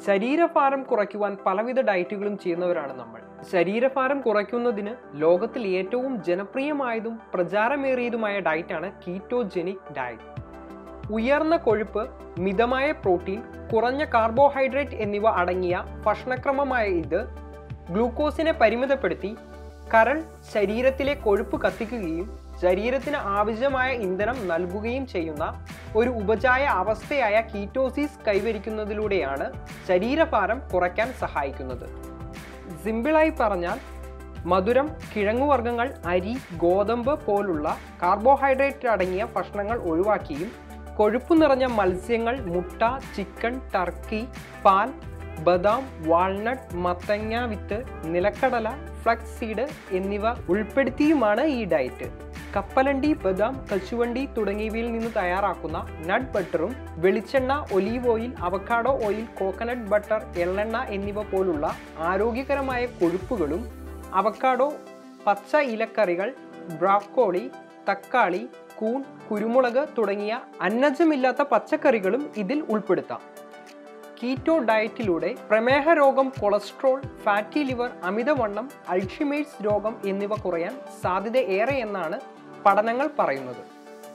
ശരീരഭാരം കുറയ്ക്കുവാൻ പലവിധ ഡയറ്റുകളും ചെയ്യുന്നവരാണ് നമ്മൾ ശരീരഭാരം കുറയ്ക്കുന്നതിന് ലോകത്തിൽ ഏറ്റവും ജനപ്രിയമായതും പ്രചാരമേറിയതുമായ ഡയറ്റാണ് കീറ്റോജെനിക് ഡയറ്റ് ഉയർന്ന കൊഴുപ്പ് മിതമായ പ്രോട്ടീൻ കുറഞ്ഞ കാർബോഹൈഡ്രേറ്റ് എന്നിവ അടങ്ങിയ ഭക്ഷണക്രമമായ ഇത് ഗ്ലൂക്കോസിനെ പരിമിതപ്പെടുത്തി കരൾ ശരീരത്തിലെ കൊഴുപ്പ് കത്തിക്കുകയും ശരീരത്തിന് ആവശ്യമായ ഇന്ധനം നൽകുകയും ചെയ്യുന്ന ഒരു ഉപചായ അവസ്ഥയായ കീറ്റോസിസ് കൈവരിക്കുന്നതിലൂടെയാണ് ശരീരഭാരം കുറയ്ക്കാൻ സഹായിക്കുന്നത് സിമ്പിളായി പറഞ്ഞാൽ മധുരം കിഴങ്ങുവർഗ്ഗങ്ങൾ അരി ഗോതമ്പ് പോലുള്ള കാർബോഹൈഡ്രേറ്റ് അടങ്ങിയ ഭക്ഷണങ്ങൾ ഒഴിവാക്കിയും കൊഴുപ്പ് നിറഞ്ഞ മത്സ്യങ്ങൾ മുട്ട ചിക്കൻ ടർക്കി പാൽ ബദാം വാൾനട്ട് മത്തങ്ങ വിത്ത് നിലക്കടല ഫ്ലക്സ് സീഡ് എന്നിവ ഉൾപ്പെടുത്തിയുമാണ് ഈ ഡയറ്റ് കപ്പലണ്ടി ബദാം കശുവണ്ടി തുടങ്ങിയവയിൽ നിന്ന് തയ്യാറാക്കുന്ന നട്ട് ബട്ടറും വെളിച്ചെണ്ണ olive oil avocado oil coconut butter എള്ളെണ്ണ എന്നിവ പോലുള്ള ആരോഗ്യകരമായ കൊഴുപ്പുകളും അവക്കാഡോ പച്ച ഇലക്കറികൾ ബ്രോക്കോളി തക്കാളി കൂൺ കുരുമുളക് തുടങ്ങിയ അന്നജമില്ലാത്ത പച്ചക്കറികളും ഇതിൽ ഉൾപ്പെടുത്താം കീറ്റോ ഡയറ്റിലൂടെ പ്രമേഹ രോഗം കൊളസ്ട്രോൾ ഫാറ്റി ലിവർ അമിതവണ്ണം അൾഷിമേഴ്സ് രോഗം എന്നിവ കുറയാൻ സാധ്യത ഏറെ എന്നാണ് പഠനങ്ങൾ പറയുന്നത്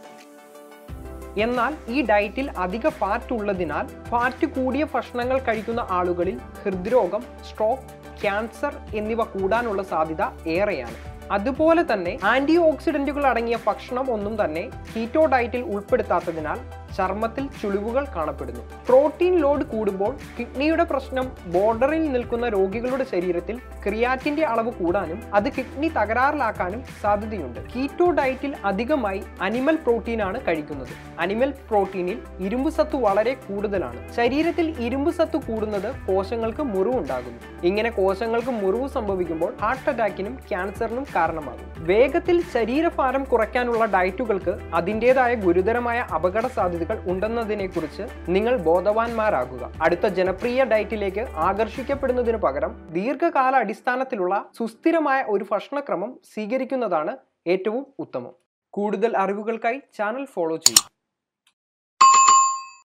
എന്നാൽ ഈ ഡയറ്റിൽ അധിക ഫാറ്റ് ഉള്ളതിനാൽ ഫാറ്റ് കൂടിയ ഭക്ഷണങ്ങൾ കഴിക്കുന്ന ആളുകളിൽ ഹൃദ്രോഗം സ്ട്രോക്ക് ക്യാൻസർ എന്നിവ കൂടാനുള്ള സാധ്യത ഏറെയാണ് അതുപോലെ തന്നെ ആന്റി ഓക്സിഡന്റുകൾ അടങ്ങിയ ഭക്ഷണം ഒന്നും തന്നെ കീറ്റോ ഡയറ്റിൽ ഉൾപ്പെടുത്താത്തതിനാൽ ചർമ്മത്തിൽ ചുളിവുകൾ കാണപ്പെടുന്നു പ്രോട്ടീൻ ലോഡ് കൂടുമ്പോൾ കിഡ്നിയുടെ പ്രശ്നം ബോർഡറിൽ നിൽക്കുന്ന രോഗികളുടെ ശരീരത്തിൽ ക്രിയാറ്റിന്റെ അളവ് കൂടാനും അത് കിഡ്നി തകരാറിലാക്കാനും സാധ്യതയുണ്ട് കീറ്റോ ഡയറ്റിൽ അധികമായി അനിമൽ പ്രോട്ടീനാണ് കഴിക്കുന്നത് അനിമൽ പ്രോട്ടീനിൽ ഇരുമ്പ് സത്ത് വളരെ കൂടുതലാണ് ശരീരത്തിൽ ഇരുമ്പ് സത്ത് കൂടുന്നത് കോശങ്ങൾക്ക് മുറിവുണ്ടാകുന്നു ഇങ്ങനെ കോശങ്ങൾക്ക് മുറിവ് സംഭവിക്കുമ്പോൾ ഹാർട്ട് അറ്റാക്കിനും ക്യാൻസറിനും കാരണമാകും വേഗത്തിൽ ശരീരഭാരം കുറയ്ക്കാനുള്ള ഡയറ്റുകൾക്ക് അതിൻ്റെതായ ഗുരുതരമായ അപകട സാധ്യതകൾ ഉണ്ടെന്നതിനെക്കുറിച്ച് നിങ്ങൾ ബോധവാന്മാരാകുക അടുത്ത ജനപ്രിയ ഡയറ്റിലേക്ക് ആകർഷിക്കപ്പെടുന്നതിന് പകരം ദീർഘകാല അടിസ്ഥാനത്തിലുള്ള സുസ്ഥിരമായ ഒരു ഭക്ഷണക്രമം സ്വീകരിക്കുന്നതാണ് ഏറ്റവും ഉത്തമം കൂടുതൽ അറിവുകൾക്കായി ചാനൽ ഫോളോ ചെയ്യും